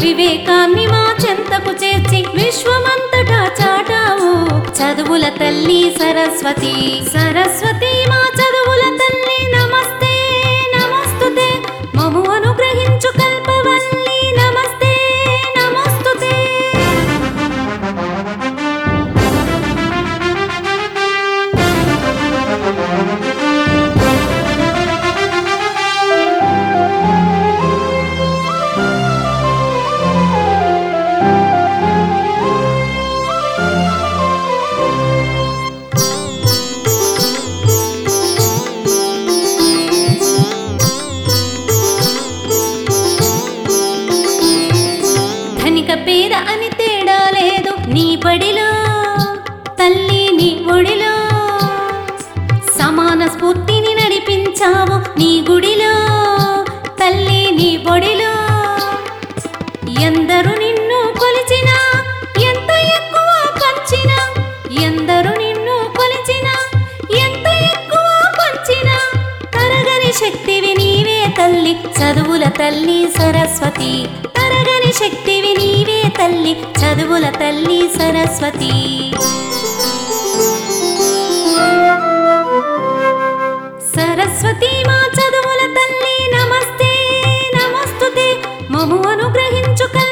వివేకాన్ని మా చెంతకు చేర్చి విశ్వమంతటా చాటావు చదువుల తల్లి సరస్వతి సరస్వతి మా చదువుల తల్లి నమస్తే నమస్తుతే మము అనుగ్రహించు కల్పవల్లి నమస్తే నమస్తుతే ధనిక పేద అని తేడా లేదు నీ బడిలో తల్లి నీ ఒడిలో సమాన స్ఫూర్తిని నడిపించావు నీ గుడిలో తల్లి నీ బొడిలో ఎందరు నిన్ను కొలిచినా ఎంత ఎక్కువ పంచినా ఎందరు నిన్ను కొలిచినా ఎంత ఎక్కువ పంచినా తరగని శక్తివి నీవే తల్లి చదువుల తల్లి సరస్వతి తరగని శక్తివి నీవే తల్లి చదువుల తల్లి సరస్వతి సరస్వతి మా చదువుల తల్లి నమస్తే నమస్తుతే మము అనుగ్రహించు కల్ప